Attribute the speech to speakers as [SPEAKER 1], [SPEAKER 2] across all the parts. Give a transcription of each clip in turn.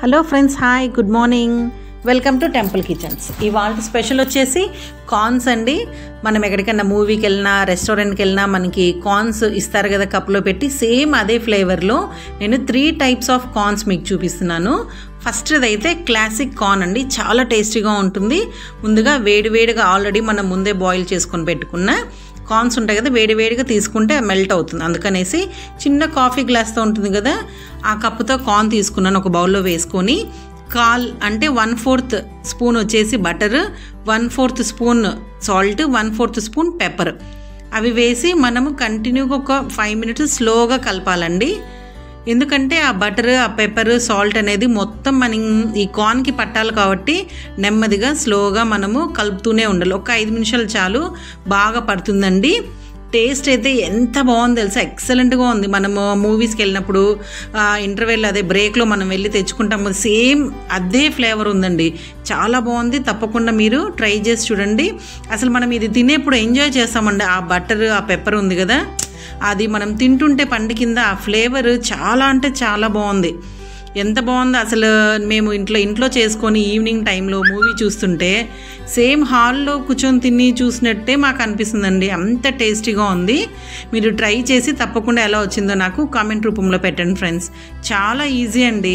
[SPEAKER 1] hello friends hi good morning welcome to temple kitchens ఇవాళ special వచ్చేసి corns అండి మనం ఎక్కడికైనా మూవీకి వెళ్ళినా రెస్టారెంట్కి వెళ్ళినా మనకి కార్న్స్ ఇస్తారు కదా కప్లో పెట్టి సేమ్ అదే ఫ్లేవర్లో నేను త్రీ టైప్స్ ఆఫ్ కార్న్స్ మీకు చూపిస్తున్నాను ఫస్ట్ అయితే క్లాసిక్ కార్న్ అండి చాలా టేస్టీగా ఉంటుంది ముందుగా వేడివేడిగా ఆల్రెడీ మనం ముందే బాయిల్ చేసుకొని పెట్టుకున్న కార్న్స్ ఉంటాయి కదా వేడి వేడిగా తీసుకుంటే మెల్ట్ అవుతుంది అందుకనేసి చిన్న కాఫీ గ్లాస్తో ఉంటుంది కదా ఆ కప్పుతో కార్న్ తీసుకున్నాను ఒక బౌల్లో వేసుకొని కాల్ అంటే వన్ ఫోర్త్ స్పూన్ వచ్చేసి butter one fourth spoon salt one fourth spoon pepper అవి వేసి మనము కంటిన్యూగా ఒక ఫైవ్ మినిట్స్ స్లోగా కలపాలండి ఎందుకంటే ఆ బటర్ ఆ పెప్పర్ సాల్ట్ అనేది మొత్తం మనం ఈ కార్న్కి పట్టాలి కాబట్టి నెమ్మదిగా స్లోగా మనము కలుపుతూనే ఉండాలి ఒక ఐదు నిమిషాలు చాలు బాగా పడుతుందండి టేస్ట్ అయితే ఎంత బాగుంది తెలుసా ఎక్సలెంట్గా ఉంది మనము మూవీస్కి వెళ్ళినప్పుడు ఇంటర్వెల్ అదే బ్రేక్లో మనం వెళ్ళి తెచ్చుకుంటాము సేమ్ అదే ఫ్లేవర్ ఉందండి చాలా బాగుంది తప్పకుండా మీరు ట్రై చేసి చూడండి అసలు మనం ఇది తినేప్పుడు ఎంజాయ్ చేస్తామండి ఆ బటర్ ఆ పెప్పర్ ఉంది కదా అది మనం తింటుంటే పండు కింద ఆ ఫ్లేవర్ చాలా అంటే చాలా బాగుంది ఎంత బాగుందో అసలు మేము ఇంట్లో ఇంట్లో చేసుకొని ఈవినింగ్ టైంలో మూవీ చూస్తుంటే సేమ్ హాల్లో కూర్చొని తిని చూసినట్టే మాకు అనిపిస్తుందండి అంత టేస్టీగా ఉంది మీరు ట్రై చేసి తప్పకుండా ఎలా వచ్చిందో నాకు కామెంట్ రూపంలో పెట్టండి ఫ్రెండ్స్ చాలా ఈజీ అండి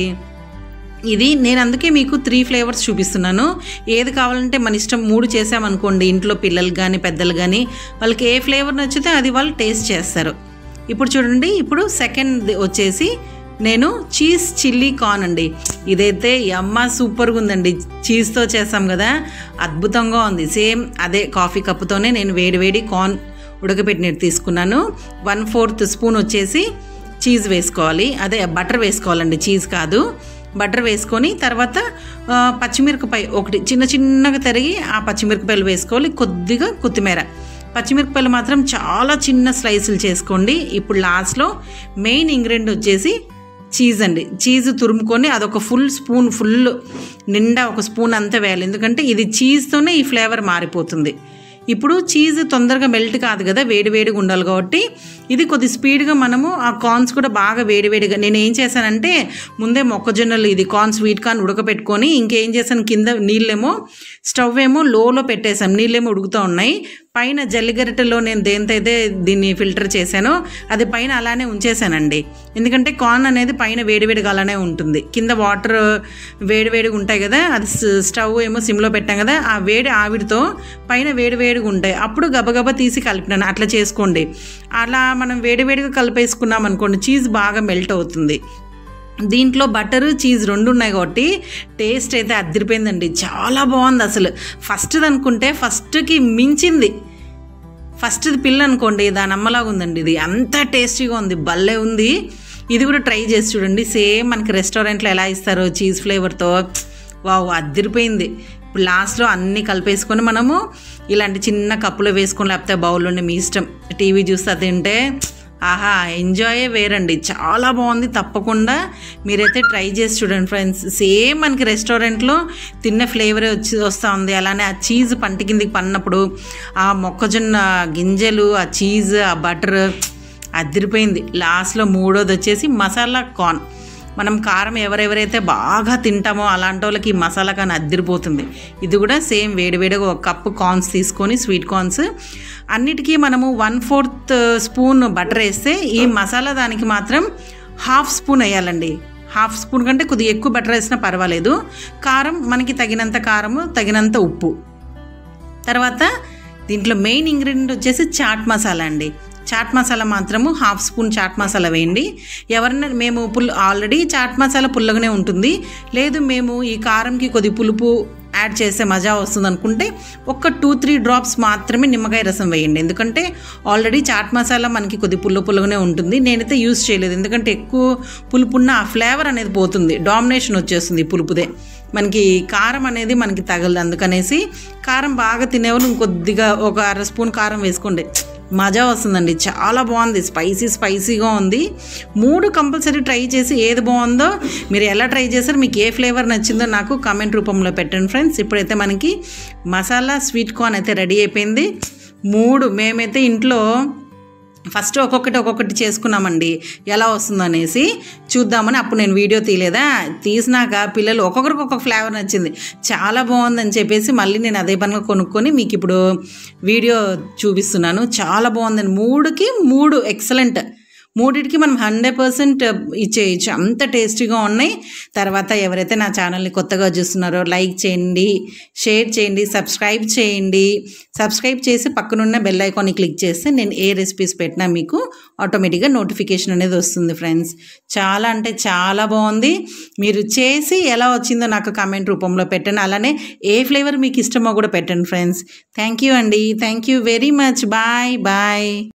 [SPEAKER 1] ఇది నేను అందుకే మీకు త్రీ ఫ్లేవర్స్ చూపిస్తున్నాను ఏది కావాలంటే మన ఇష్టం మూడు చేసామనుకోండి ఇంట్లో పిల్లలు కానీ పెద్దలు కానీ వాళ్ళకి ఏ ఫ్లేవర్ నచ్చితే అది వాళ్ళు టేస్ట్ చేస్తారు ఇప్పుడు చూడండి ఇప్పుడు సెకండ్ వచ్చేసి నేను చీజ్ చిల్లీ కార్న్ అండి ఇదైతే అమ్మ సూపర్గా ఉందండి చీజ్తో చేస్తాం కదా అద్భుతంగా ఉంది సేమ్ అదే కాఫీ కప్పుతోనే నేను వేడి వేడి కార్న్ ఉడకపెట్టినట్టు తీసుకున్నాను వన్ ఫోర్త్ స్పూన్ వచ్చేసి చీజ్ వేసుకోవాలి అదే బటర్ వేసుకోవాలండి చీజ్ కాదు బటర్ వేసుకొని తర్వాత పచ్చిమిరపకాయ ఒకటి చిన్న చిన్నగా తరిగి ఆ పచ్చిమిరపకాయలు వేసుకోవాలి కొద్దిగా కొత్తిమీర పచ్చిమిరపకాయలు మాత్రం చాలా చిన్న స్లైసులు చేసుకోండి ఇప్పుడు లాస్ట్లో మెయిన్ ఇంగ్రీడియంట్ వచ్చేసి చీజ్ అండి చీజ్ తురుముకొని అదొక ఫుల్ స్పూన్ ఫుల్ నిండా ఒక స్పూన్ అంతా వేయాలి ఎందుకంటే ఇది చీజ్తోనే ఈ ఫ్లేవర్ మారిపోతుంది ఇప్పుడు చీజ్ తొందరగా మెల్ట్ కాదు కదా వేడి వేడిగా ఉండాలి కాబట్టి ఇది కొద్ది స్పీడ్గా మనము ఆ కార్న్స్ కూడా బాగా వేడివేడిగా నేను ఏం చేశానంటే ముందే మొక్కజొన్నలు ఇది కార్న్ స్వీట్ కార్న్ ఉడకపెట్టుకొని ఇంకేం చేశాను కింద నీళ్ళేమో స్టవ్ ఏమో లోలో పెట్టేసాం నీళ్ళేమో ఉడుకుతూ ఉన్నాయి పైన జల్లిగరిటెలో నేను దేంతైతే దీన్ని ఫిల్టర్ చేశానో అది పైన అలానే ఉంచేసానండి ఎందుకంటే కార్న్ అనేది పైన వేడివేడిగా అలానే ఉంటుంది కింద వాటర్ వేడివేడిగా ఉంటాయి కదా అది స్టవ్ ఏమో సిమ్లో పెట్టాం కదా ఆ వేడి ఆవిరితో పైన వేడివేడిగా ఉంటాయి అప్పుడు గబగబా తీసి కలిపినాను అట్లా చేసుకోండి అలా మనం వేడివేడిగా కలిపేసుకున్నాం అనుకోండి చీజ్ బాగా మెల్ట్ అవుతుంది దీంట్లో బటర్ చీజ్ రెండు ఉన్నాయి కాబట్టి టేస్ట్ అయితే అదిరిపోయిందండి చాలా బాగుంది అసలు ఫస్ట్ది అనుకుంటే ఫస్ట్కి మించింది ఫస్ట్ది పిల్ల అనుకోండి దాని అమ్మలాగా ఉందండి ఇది అంత టేస్టీగా ఉంది భలే ఉంది ఇది కూడా ట్రై చేసి చూడండి సేమ్ మనకి రెస్టారెంట్లో ఎలా ఇస్తారో చీజ్ ఫ్లేవర్తో వావ్ అదిరిపోయింది ఇప్పుడు లాస్ట్లో అన్నీ కలిపేసుకొని మనము ఇలాంటి చిన్న కప్పులో వేసుకొని లేకపోతే బౌల్లోనే మీ ఇష్టం టీవీ చూస్తే తింటే ఆహా ఎంజాయే వేరండి చాలా బాగుంది తప్పకుండా మీరైతే ట్రై చేసి చూడండి ఫ్రెండ్స్ సేమ్ మనకి రెస్టారెంట్లో తిన్న ఫ్లేవరే వచ్చి వస్తూ ఉంది అలానే ఆ చీజ్ పంట కిందికి పన్నప్పుడు ఆ మొక్కజొన్న గింజలు ఆ చీజ్ ఆ బటర్ అదిరిపోయింది లాస్ట్లో మూడోది వచ్చేసి మసాలా కార్న్ మనం కారం ఎవరెవరైతే బాగా తింటామో అలాంటి వాళ్ళకి ఈ మసాలా కానీ అద్దరిపోతుంది ఇది కూడా సేమ్ వేడివేడిగా ఒక కప్పు కార్న్స్ తీసుకొని స్వీట్ కార్న్స్ అన్నిటికీ మనము వన్ ఫోర్త్ స్పూన్ బటర్ వేస్తే ఈ మసాలా దానికి మాత్రం హాఫ్ స్పూన్ వేయాలండి హాఫ్ స్పూన్ కంటే కొద్దిగా ఎక్కువ బటర్ వేసినా పర్వాలేదు కారం మనకి తగినంత కారము తగినంత ఉప్పు తర్వాత దీంట్లో మెయిన్ ఇంగ్రీడియంట్ వచ్చేసి చాట్ మసాలా అండి చాట్ మసాలా మాత్రము హాఫ్ స్పూన్ చాట్ మసాలా వేయండి ఎవరైనా మేము పుల్ ఆల్రెడీ చాట్ మసాలా పుల్లగానే ఉంటుంది లేదు మేము ఈ కారంకి కొద్ది పులుపు యాడ్ చేస్తే మజా వస్తుంది అనుకుంటే ఒక టూ త్రీ డ్రాప్స్ మాత్రమే నిమ్మకాయ రసం వేయండి ఎందుకంటే ఆల్రెడీ చాట్ మసాలా మనకి కొద్ది పుల్ల పుల్లగానే ఉంటుంది నేనైతే యూస్ చేయలేదు ఎందుకంటే ఎక్కువ పులుపున్న ఆ ఫ్లేవర్ అనేది పోతుంది డామినేషన్ వచ్చేస్తుంది పులుపుదే మనకి కారం అనేది మనకి తగలదు అందుకనేసి కారం బాగా తినేవాళ్ళు ఇంకొద్దిగా ఒక అర స్పూన్ కారం వేసుకోండి మజా వస్తుందండి చాలా బాగుంది స్పైసీ స్పైసీగా ఉంది మూడు కంపల్సరీ ట్రై చేసి ఏది బాగుందో మీరు ఎలా ట్రై చేశారు మీకు ఏ ఫ్లేవర్ నచ్చిందో నాకు కామెంట్ రూపంలో పెట్టండి ఫ్రెండ్స్ ఇప్పుడైతే మనకి మసాలా స్వీట్ కార్న్ అయితే రెడీ అయిపోయింది మూడు మేమైతే ఇంట్లో ఫస్ట్ ఒక్కొక్కటి ఒక్కొక్కటి చేసుకున్నామండి ఎలా వస్తుందో అనేసి చూద్దామని అప్పుడు నేను వీడియో తీయలేదా తీసినాక పిల్లలు ఒక్కొక్కరికి ఒక్కొక్క ఫ్లేవర్ నచ్చింది చాలా బాగుందని చెప్పేసి మళ్ళీ నేను అదే పనిగా కొనుక్కొని మీకు ఇప్పుడు వీడియో చూపిస్తున్నాను చాలా బాగుందండి మూడుకి మూడు ఎక్సలెంట్ మూడిటికి మనం హండ్రెడ్ పర్సెంట్ ఇచ్చేయచ్చు అంత టేస్టీగా ఉన్నాయి తర్వాత ఎవరైతే నా ఛానల్ని కొత్తగా చూస్తున్నారో లైక్ చేయండి షేర్ చేయండి సబ్స్క్రైబ్ చేయండి సబ్స్క్రైబ్ చేసి పక్కనున్న బెల్ ఐకాన్ని క్లిక్ చేస్తే నేను ఏ రెసిపీస్ పెట్టినా మీకు ఆటోమేటిక్గా నోటిఫికేషన్ అనేది వస్తుంది ఫ్రెండ్స్ చాలా అంటే చాలా బాగుంది మీరు చేసి ఎలా వచ్చిందో నాకు కామెంట్ రూపంలో పెట్టండి అలానే ఏ ఫ్లేవర్ మీకు ఇష్టమో కూడా పెట్టండి ఫ్రెండ్స్ థ్యాంక్ యూ అండి thank you very much bye bye